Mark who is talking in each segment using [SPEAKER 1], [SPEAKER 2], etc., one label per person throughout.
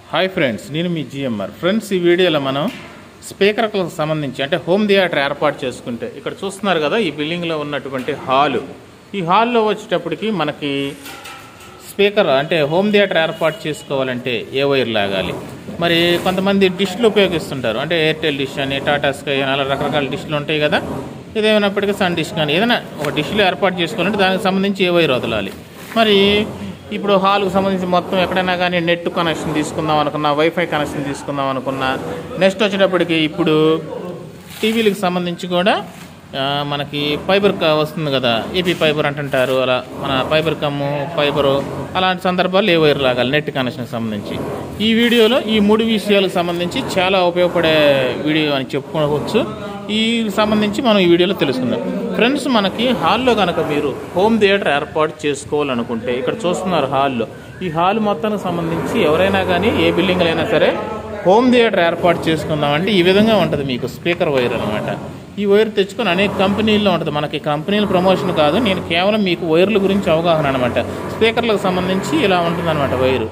[SPEAKER 1] Hi friends నేను మీ GMR friends ఈ వీడియోలో మనం స్పీకర్లకు సంబంధించి అంటే హోమ్ థియేటర్ ఏర్పాటు చేసుకుంటే ఇక్కడ చూస్తున్నారు కదా ఈ బిల్డింగ్లో ఉన్నటువంటి హాలు ఈ హాల్లో వచ్చేటప్పటికి మనకి స్పీకర్ అంటే హోమ్ థియేటర్ ఏర్పాటు చేసుకోవాలంటే ఏ వైర్ లాగాలి మరి కొంతమంది డిష్లు ఉపయోగిస్తుంటారు అంటే ఎయిర్టెల్ డిష్ అని టాటా స్కై అని అలా రకరకాల డిష్లు ఉంటాయి కదా ఇదేమైనప్పటికీ సన్ డిష్ కానీ ఏదైనా ఒక డిష్లో ఏర్పాటు చేసుకోవాలంటే దానికి సంబంధించి ఏ వైర్ వదలాలి మరి ఇప్పుడు హాల్కి సంబంధించి మొత్తం ఎక్కడైనా కానీ నెట్ కనెక్షన్ తీసుకుందాం అనుకున్నా వైఫై కనెక్షన్ తీసుకుందాం అనుకున్నా నెక్స్ట్ వచ్చేటప్పటికి ఇప్పుడు టీవీలకు సంబంధించి కూడా ఆ, మనకి ఫైబర్ క- వస్తుంది కదా ఏపీ ఫైబర్ అంటుంటారు అలా మన ఫైబర్ కమ్ము ఫైబరు అలాంటి సందర్భాలు ఏ వైర్ లాగాలి నెట్ కనెక్షన్కి సంబంధించి ఈ వీడియోలో ఈ మూడు విషయాలకు సంబంధించి చాలా ఉపయోగపడే వీడియో అని చెప్పుకోవచ్చు ఈ సంబంధించి మనం ఈ వీడియోలో తెలుసుకుందాం ఫ్రెండ్స్ మనకి హాల్లో కనుక మీరు హోమ్ థియేటర్ ఏర్పాటు చేసుకోవాలనుకుంటే ఇక్కడ చూస్తున్నారు హాల్లో ఈ హాల్ మొత్తానికి సంబంధించి ఎవరైనా కానీ ఏ బిల్డింగ్లో అయినా సరే హోమ్ థియేటర్ ఏర్పాటు చేసుకుందామంటే ఈ విధంగా ఉంటుంది మీకు స్పీకర్ వైర్ అనమాట ఈ వైర్ తెచ్చుకొని అనేక కంపెనీల్లో ఉంటుంది మనకి కంపెనీల ప్రమోషన్ కాదు నేను కేవలం మీకు వైర్ల గురించి అవగాహన అనమాట స్పీకర్లకు సంబంధించి ఇలా ఉంటుంది అనమాట వైరు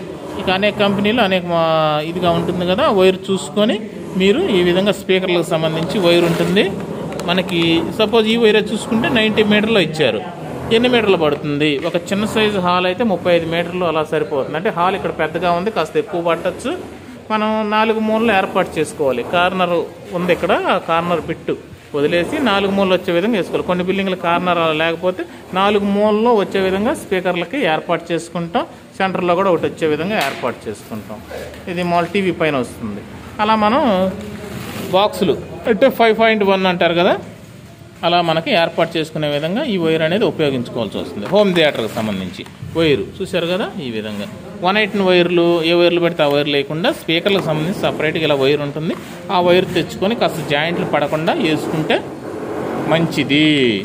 [SPEAKER 1] ఇక అనేక కంపెనీలు అనేక మా- ఇదిగా ఉంటుంది కదా వైర్ చూసుకొని మీరు ఈ విధంగా స్పీకర్లకు సంబంధించి వైర్ ఉంటుంది మనకి సపోజ్ ఈ వైర్ చూసుకుంటే నైంటీ మీటర్లో ఇచ్చారు ఎన్ని మీటర్లు పడుతుంది ఒక చిన్న సైజు హాల్ అయితే ముప్పై ఐదు మీటర్లు అలా సరిపోతుంది అంటే హాల్ ఇక్కడ పెద్దగా ఉంది కాస్త ఎక్కువ పట్టచ్చు మనం నాలుగు మూలలు ఏర్పాటు చేసుకోవాలి కార్నర్ ఉంది ఇక్కడ ఆ కార్నర్ బిట్టు వదిలేసి నాలుగు మూలలు వచ్చే విధంగా వేసుకోవాలి కొన్ని బిల్డింగ్ల కార్నర్ అలా లేకపోతే నాలుగు మూలలో వచ్చే విధంగా స్పీకర్లకి ఏర్పాటు చేసుకుంటాం సెంటర్లో కూడా ఒకటి వచ్చే విధంగా ఏర్పాటు చేసుకుంటాం ఇది మాల్ టీవీ పైన వస్తుంది అలా మనం బాక్సులు అంటే ఫైవ్ పాయింట్ వన్ అంటారు కదా అలా మనకి ఏర్పాటు చేసుకునే విధంగా ఈ వైర్ అనేది ఉపయోగించుకోవాల్సి వస్తుంది హోమ్ థియేటర్కి సంబంధించి వైరు చూశారు కదా ఈ విధంగా వన్ ఎయిట్ వైర్లు ఏ వైర్లు పెడితే ఆ వైర్ లేకుండా స్పీకర్లకు సంబంధించి సపరేట్గా ఇలా వైర్ ఉంటుంది ఆ వైర్ తెచ్చుకొని కాస్త జాయింట్లు పడకుండా వేసుకుంటే మంచిది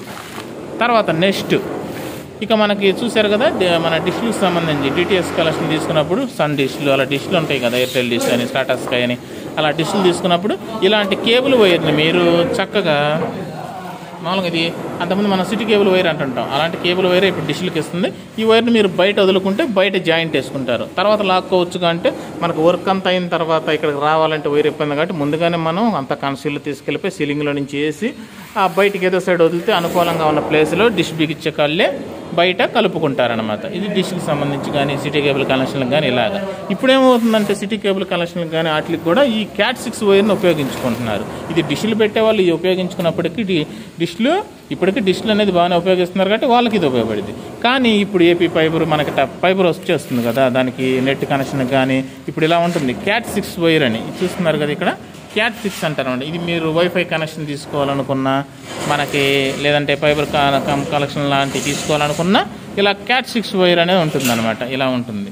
[SPEAKER 1] తర్వాత నెక్స్ట్ ఇక మనకి చూశారు కదా డి- మన డిష్లకు సంబంధించి డిటిఎస్ కలెక్షన్ తీసుకున్నప్పుడు సన్ డిష్లు అలా డిష్లు ఉంటాయి కదా ఎయిర్టెల్ డిష్ అని టాటా స్కై అని అలా డిష్లు తీసుకున్నప్పుడు ఇలాంటి కేబుల్ వైర్ని మీరు చక్కగా మామూలుగా ఇది అంతకుముందు మనం సిటీ కేబుల్ వైర్ అంటుంటాం అలాంటి కేబుల్ వైర్ ఇప్పుడు డిష్లకి ఇస్తుంది ఈ వైర్ని మీరు బయట వదులుకుంటే బయట జాయింట్ వేసుకుంటారు తర్వాత లాక్కోవచ్చు అంటే మనకు వర్క్ అంతా అయిన తర్వాత ఇక్కడికి రావాలంటే వైర్ ఇబ్బంది కాబట్టి ముందుగానే మనం అంత కన్సీల్ తీసుకెళ్ళిపోయి సీలింగ్లో నుంచి వేసి ఆ బయటికి ఏదో సైడ్ వదిలితే అనుకూలంగా ఉన్న ప్లేస్లో డిష్ బిగిచ్చే కాళ్ళే బయట కలుపుకుంటారనమాట ఇది డిష్కి సంబంధించి కానీ సిటీ కేబుల్ కనెక్షన్లకు కానీ ఇలాగా ఇప్పుడు ఏమవుతుందంటే సిటీ కేబుల్ కనెక్షన్లకు కానీ వాటికి కూడా ఈ క్యాట్ సిక్స్ వైర్ని ఉపయోగించుకుంటున్నారు ఇది డిష్లు పెట్టే వాళ్ళు ఇది ఉపయోగించుకున్నప్పటికీ డి- డిష్లు ఇప్పటికీ డిష్లు అనేది బాగానే ఉపయోగిస్తున్నారు కాబట్టి వాళ్ళకి ఇది ఉపయోగపడింది కానీ ఇప్పుడు ఏపీ ఫైబర్ మనకి ట- ఫైబర్ వచ్చేస్తుంది కదా దానికి నెట్ కనెక్షన్ కానీ ఇప్పుడు ఇలా ఉంటుంది క్యాట్ సిక్స్ వైర్ అని చూస్తున్నారు కదా ఇక్కడ క్యాట్ సిక్స్ అంటారు ఇది మీరు వైఫై కనెక్షన్ తీసుకోవాలనుకున్నా మనకి లేదంటే ఫైబర్ కనెక్షన్ లాంటివి తీసుకోవాలనుకున్నా ఇలా క్యాట్ సిక్స్ వైర్ అనేది ఉంటుంది ఇలా ఉంటుంది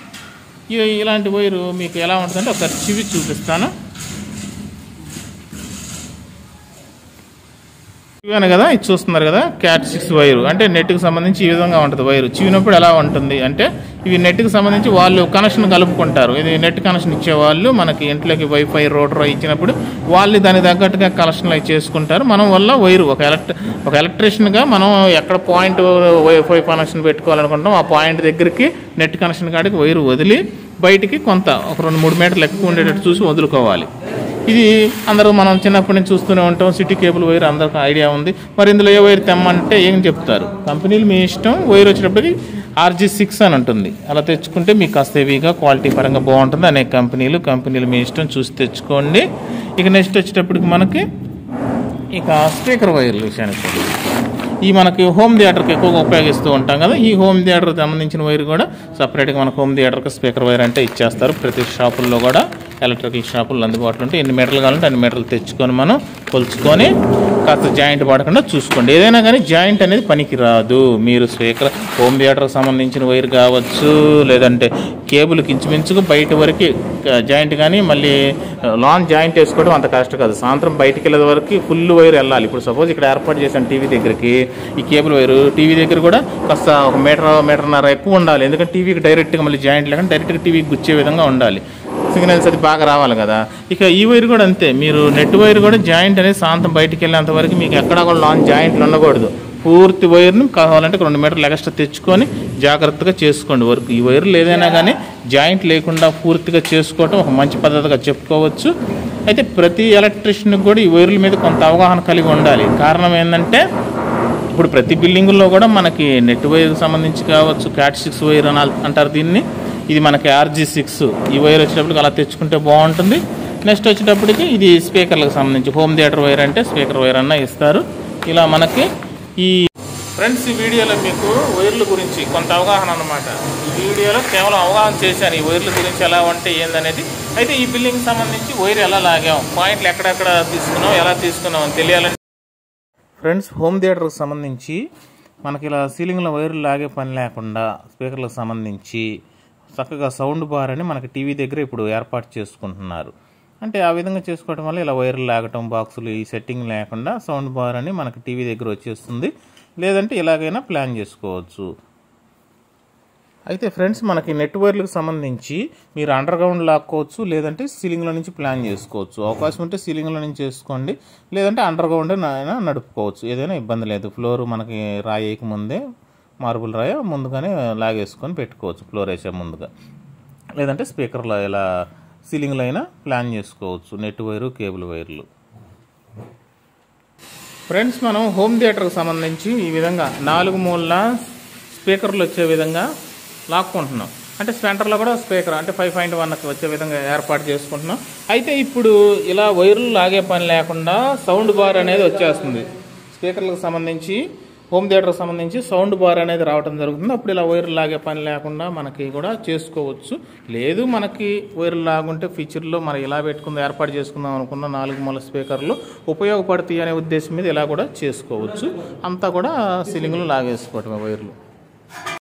[SPEAKER 1] ఇ- ఇలాంటి వైరు మీకు ఎలా ఉంటుందంటే ఒకసారి చివి చూపిస్తాను ఇవన్నీ కదా ఇది చూస్తున్నారు కదా క్యాట్ సిక్స్ వైరు అంటే నెట్కి సంబంధించి ఈ విధంగా ఉంటుంది వైరు చీవినప్పుడు ఎలా ఉంటుంది అంటే ఇవి నెట్కి సంబంధించి వాళ్ళు కనెక్షన్ కలుపుకుంటారు ఇది నెట్ కనెక్షన్ ఇచ్చే వాళ్ళు మనకి ఇంట్లోకి వైఫై రోటర్ ఇచ్చినప్పుడు వాళ్ళు దానికి తగ్గట్టుగా కనెక్షన్లు అవి చేసుకుంటారు మనం వల్ల వైరు ఒక ఎలక్ట్ ఒక ఎలక్ట్రీషియన్గా మనం ఎక్కడ పాయింట్ వైఫై కనెక్షన్ పెట్టుకోవాలనుకుంటాం ఆ పాయింట్ దగ్గరికి నెట్ కనెక్షన్ కాడికి వైరు వదిలి బయటికి కొంత ఒక రెండు మూడు మీటర్లు ఎక్కువ ఉండేటట్టు చూసి వదులుకోవాలి ఇది అందరూ మనం చిన్నప్పటి నుంచి చూస్తూనే ఉంటాం సిటీ కేబుల్ వైర్ అందరికి ఐడియా ఉంది మరి ఇందులో ఏ వైర్ తెమ్మంటే ఏం చెప్తారు కంపెనీలు మీ ఇష్టం వైర్ వచ్చేటప్పటికి ఆర్జీ సిక్స్ అని ఉంటుంది అలా తెచ్చుకుంటే మీకు కాస్త హెవీగా క్వాలిటీ పరంగా బాగుంటుంది అనేక కంపెనీలు కంపెనీలు మీ ఇష్టం చూసి తెచ్చుకోండి ఇక నెక్స్ట్ వచ్చేటప్పటికి మనకి ఇక స్పీకర్ వైర్ల విషయానికి వద్దాం. ఈ మనకి హోమ్ థియేటర్కి ఎక్కువగా ఉపయోగిస్తూ ఉంటాం కదా ఈ హోమ్ థియేటర్ సంబంధించిన వైర్ కూడా సపరేట్గా మనకు హోమ్ థియేటర్కి స్పీకర్ వైర్ అంటే ఇచ్చేస్తారు ప్రతి షాపుల్లో కూడా ఎలక్ట్రికల్ షాపుల్లో అందుబాటులో ఉంటాయి ఎన్ని మీటర్లు కావాలంటే అన్ని మీటర్లు తెచ్చుకొని మనం కొలుచుకొని కాస్త జాయింట్ పడకుండా చూసుకోండి ఏదైనా కానీ జాయింట్ అనేది పనికి రాదు మీరు స్పీకర్ హోమ్ థియేటర్కి సంబంధించిన వైర్ కావచ్చు లేదంటే కేబుల్కి ఇంచుమించుకు బయట వరకు జాయింట్ కానీ మళ్ళీ లాంగ్ జాయింట్ వేసుకోవడం అంత కష్టం కాదు సాయంత్రం బయటికి వెళ్ళే వరకు ఫుల్ వైర్ వెళ్ళాలి ఇప్పుడు సపోజ్ ఇక్కడ ఏర్పాటు చేశాను టీవీ దగ్గరికి ఈ కేబుల్ వైర్ టీవీ దగ్గర కూడా కాస్త ఒక మీటర్ మీటర్న్నర ఎక్కువ ఉండాలి ఎందుకంటే టీవీకి డైరెక్ట్గా మళ్ళీ జాయింట్ లేకుండా డైరెక్ట్గా టీవీకి గుచ్చే విధంగా ఉండాలి సిగ్నల్స్ అది బాగా రావాలి కదా ఇక ఈ వైర్ కూడా అంతే మీరు నెట్ వైర్ కూడా జాయింట్ అనేది సాయంత్రం బయటికి వెళ్ళేంత వరకు మీకు ఎక్కడా కూడా లాంగ్ జాయింట్లు ఉండకూడదు పూర్తి వైర్ని కావాలంటే ఒక రెండు మీటర్లు ఎక్స్ట్రా తెచ్చుకొని జాగ్రత్తగా చేసుకోండి వర్క్ ఈ వైర్లు ఏదైనా కానీ జాయింట్ లేకుండా పూర్తిగా చేసుకోవటం ఒక మంచి పద్ధతిగా చెప్పుకోవచ్చు అయితే ప్రతి ఎలక్ట్రీషియన్కి కూడా ఈ వైర్ల మీద కొంత అవగాహన కలిగి ఉండాలి కారణం ఏంటంటే ఇప్పుడు ప్రతి బిల్డింగుల్లో కూడా మనకి నెట్ వైర్ సంబంధించి కావచ్చు క్యాట్ సిక్స్ వైర్ అని అంటారు దీన్ని ఇది మనకి ఆర్జీ సిక్స్ ఈ వైర్ వచ్చేటప్పటికి అలా తెచ్చుకుంటే బాగుంటుంది నెక్స్ట్ వచ్చేటప్పటికి ఇది స్పీకర్లకు సంబంధించి హోమ్ థియేటర్ వైర్ అంటే స్పీకర్ వైర్ అన్న ఇస్తారు ఇలా మనకి ఈ ఫ్రెండ్స్ ఈ వీడియోలో మీకు వైర్ల గురించి కొంత అవగాహన అనమాట ఈ వీడియోలో కేవలం అవగాహన చేశాను ఈ వైర్ల గురించి ఎలా ఉంటే ఏందనేది అయితే ఈ బిల్డింగ్ సంబంధించి వైర్ ఎలా లాగాం పాయింట్లు ఎక్కడెక్కడ తీసుకున్నాం ఎలా తీసుకున్నాం అని తెలియాలంటే ఫ్రెండ్స్ హోమ్ థియేటర్కి సంబంధించి మనకి ఇలా సీలింగ్లో వైర్లు లాగే పని లేకుండా స్పీకర్లకు సంబంధించి చక్కగా సౌండ్ బార్ అని మనకి టీవీ దగ్గర ఇప్పుడు ఏర్పాటు చేసుకుంటున్నారు అంటే ఆ విధంగా చేసుకోవడం వల్ల ఇలా వైర్లు లాగటం బాక్సులు ఈ సెట్టింగ్ లేకుండా సౌండ్ బార్ అని మనకి టీవీ దగ్గర వచ్చేస్తుంది లేదంటే ఇలాగైనా ప్లాన్ చేసుకోవచ్చు అయితే ఫ్రెండ్స్ మనకి నెట్ వైర్లకు సంబంధించి మీరు అండర్ గ్రౌండ్ లాక్కోవచ్చు లేదంటే సీలింగ్లో నుంచి ప్లాన్ చేసుకోవచ్చు అవకాశం ఉంటే సీలింగ్లో నుంచి చేసుకోండి లేదంటే అండర్ గ్రౌండ్ అయినా నడుపుకోవచ్చు ఏదైనా ఇబ్బంది లేదు ఫ్లోర్ మనకి రాయేకి ముందే మార్బుల్ రాయ ముందుగానే లాగేసుకొని పెట్టుకోవచ్చు ఫ్లోర్ వేసే ముందుగా లేదంటే స్పీకర్లో ఇలా సీలింగ్లో అయినా ప్లాన్ చేసుకోవచ్చు నెట్ వైరు కేబుల్ వైర్లు ఫ్రెండ్స్ మనం హోమ్ థియేటర్కి సంబంధించి ఈ విధంగా నాలుగు మూలల స్పీకర్లు వచ్చే విధంగా లాక్కుంటున్నాం అంటే సెంటర్లో కూడా స్పీకర్ అంటే ఫైవ్ పాయింట్ వన్కి వచ్చే విధంగా ఏర్పాటు చేసుకుంటున్నాం అయితే ఇప్పుడు ఇలా వైర్లు లాగే పని లేకుండా సౌండ్ బార్ అనేది వచ్చేస్తుంది స్పీకర్లకు సంబంధించి హోమ్ థియేటర్కి సంబంధించి సౌండ్ బార్ అనేది రావడం జరుగుతుంది అప్పుడు ఇలా వైర్లు లాగే పని లేకుండా మనకి కూడా చేసుకోవచ్చు లేదు మనకి వైర్లు లాగుంటే ఫ్యూచర్లో మనం ఇలా పెట్టుకుందాం ఏర్పాటు చేసుకుందాం అనుకున్న నాలుగు మూల స్పీకర్లు ఉపయోగపడతాయి అనే ఉద్దేశం మీద ఇలా కూడా చేసుకోవచ్చు అంతా కూడా సీలింగ్లో లాగేసుకోవటమే వైర్లు